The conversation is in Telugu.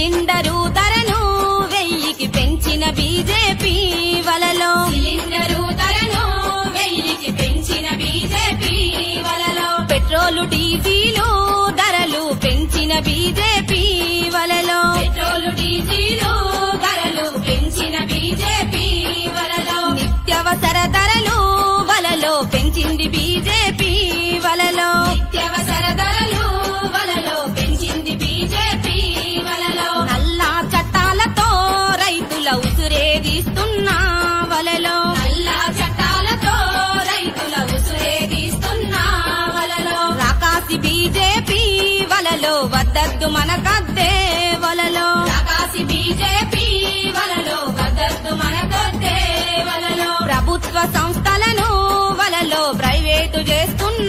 సిలిండరు ధరను వెయ్యికి పెంచిన బీజేపీ వలలో సిలిండరు ధరను వెయ్యికి పెంచిన బీజేపీ వలలో పెట్రోలు డీజిలు ధరలు పెంచిన బీజేపీ వలలో పెట్రోలు డీజిలు ధరలు పెంచిన బీజేపీ వలలో నిత్యవసర ధరలు వలలో పెంచింది బీజేపీ వలలో నిత్యవసర ధరలు వలలో పెంచింది బీజేపీ వలలో నల్లా చట్టాలతో రైతుల ఉసురేదిస్తున్నా వలలో నల్ల చట్టాలతో రైతుల ఉసురేదిస్తున్న వలలో రాకాసి బీజేపీ వలలో వద్దద్దు మనకద్దే వలలో రాకాసి బీజేపీ వలలో వద్దద్దు మనకొద్దే వలలో ప్రభుత్వ సంస్థలను వలలో ప్రైవేటు చేస్తున్న